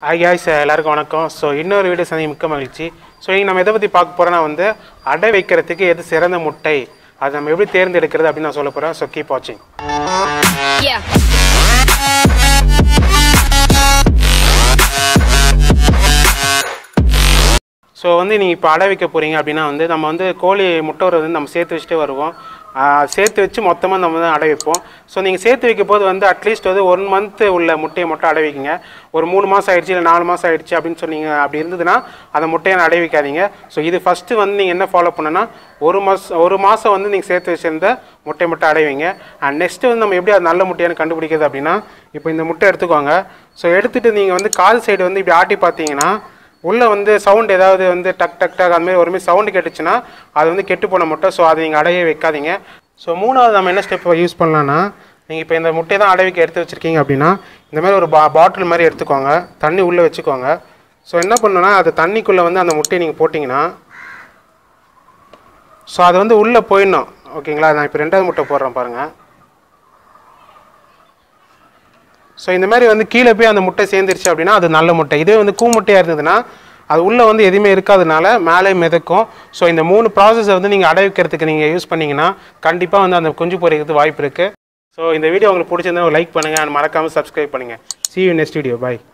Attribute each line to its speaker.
Speaker 1: Hi guys எல்லாருக்கும் வணக்கம் so இன்னொரு வீடியோ சந்தி மிக்க மகிழ்ச்சி ஸோ இங்கே நம்ம எதை பற்றி பார்க்க போகிறோன்னா வந்து அடை வைக்கிறதுக்கு எது சிறந்த முட்டை அது நம்ம எப்படி தேர்ந்தெடுக்கிறது அப்படின்னு நான் சொல்ல போகிறேன் ஸோ கீப் வாட்சிங்
Speaker 2: Yeah.
Speaker 1: ஸோ வந்து நீங்கள் இப்போ அடை வைக்க போகிறீங்க அப்படின்னா வந்து நம்ம வந்து கோழி முட்டை வர வந்து நம்ம சேர்த்து வச்சுட்டே வருவோம் ஆஹ் சேர்த்து வச்சு மொத்தமாக நம்ம வந்து அடை வைப்போம் ஸோ நீங்கள் சேர்த்து வைக்கும் போது வந்து அட்லீஸ்ட் வந்து ஒன் மந்த் உள்ள முட்டையை மட்டும் அடை வைக்குங்க ஒரு மூணு மாதம் ஆயிடுச்சு இல்லை நாலு மாதம் ஆயிடுச்சு அப்படின்னு சொன்னீங்க அப்படி இருந்ததுன்னா அந்த முட்டையை அடை வைக்காதீங்க ஸோ இது ஃபஸ்ட்டு வந்து நீங்கள் என்ன ஃபாலோ பண்ணனா ஒரு மாதம் ஒரு மாதம் வந்து நீங்கள் சேர்த்து வச்சிருந்த முட்டை மட்டும் அடை வைங்க அண்ட் நெக்ஸ்ட்டு வந்து நம்ம எப்படி அது நல்ல முட்டையானு கண்டுபிடிக்கிறது அப்படின்னா இப்போ இந்த முட்டை எடுத்துக்கோங்க ஸோ எடுத்துகிட்டு நீங்கள் வந்து கால் சைடு வந்து இப்படி ஆட்டி பார்த்தீங்கன்னா உள்ளே வந்து சவுண்ட் ஏதாவது வந்து டக் டக் டக் அந்த மாதிரி ஒரு மாதிரி சவுண்டு கேட்டுச்சுன்னா அது வந்து கெட்டு போன முட்டை ஸோ அதை நீங்கள் அடைய வைக்காதீங்க ஸோ மூணாவது நம்ம என்ன ஸ்டெப் யூஸ் பண்ணலான்னா நீங்கள் இப்போ இந்த முட்டையை தான் அடை வைக்க எடுத்து வச்சுருக்கீங்க அப்படின்னா இந்த மாதிரி ஒரு பா பாட்டில் மாதிரி எடுத்துக்கோங்க தண்ணி உள்ளே வச்சுக்கோங்க ஸோ என்ன பண்ணணும்னா அது தண்ணிக்குள்ளே வந்து அந்த முட்டையை நீங்கள் போட்டிங்கன்னா ஸோ அது வந்து உள்ளே போயிடணும் ஓகேங்களா நான் இப்போ ரெண்டாவது முட்டை போடுறேன் பாருங்கள் ஸோ இந்த மாதிரி வந்து கீழே போய் அந்த முட்டை சேர்ந்துருச்சு அப்படின்னா அது நல்ல முட்டை இதே வந்து கூ முட்டையாக இருந்ததுன்னா அது உள்ளே வந்து எதுவுமே இருக்காதனால மேலே மிதக்கும் ஸோ இந்த மூணு ப்ராசஸை வந்து நீங்கள் அடை வைக்கிறதுக்கு நீங்கள் யூஸ் பண்ணீங்கன்னா கண்டிப்பாக வந்து அந்த குஞ்சு பொரிக்கிறதுக்கு வாய்ப்பு இருக்குது ஸோ இந்த வீடியோ உங்களுக்கு பிடிச்சிருந்தா லைக் பண்ணுங்கள் அண்ட் மறக்காமல் சப்ஸ்கிரைப் பண்ணுங்கள் see you next video bye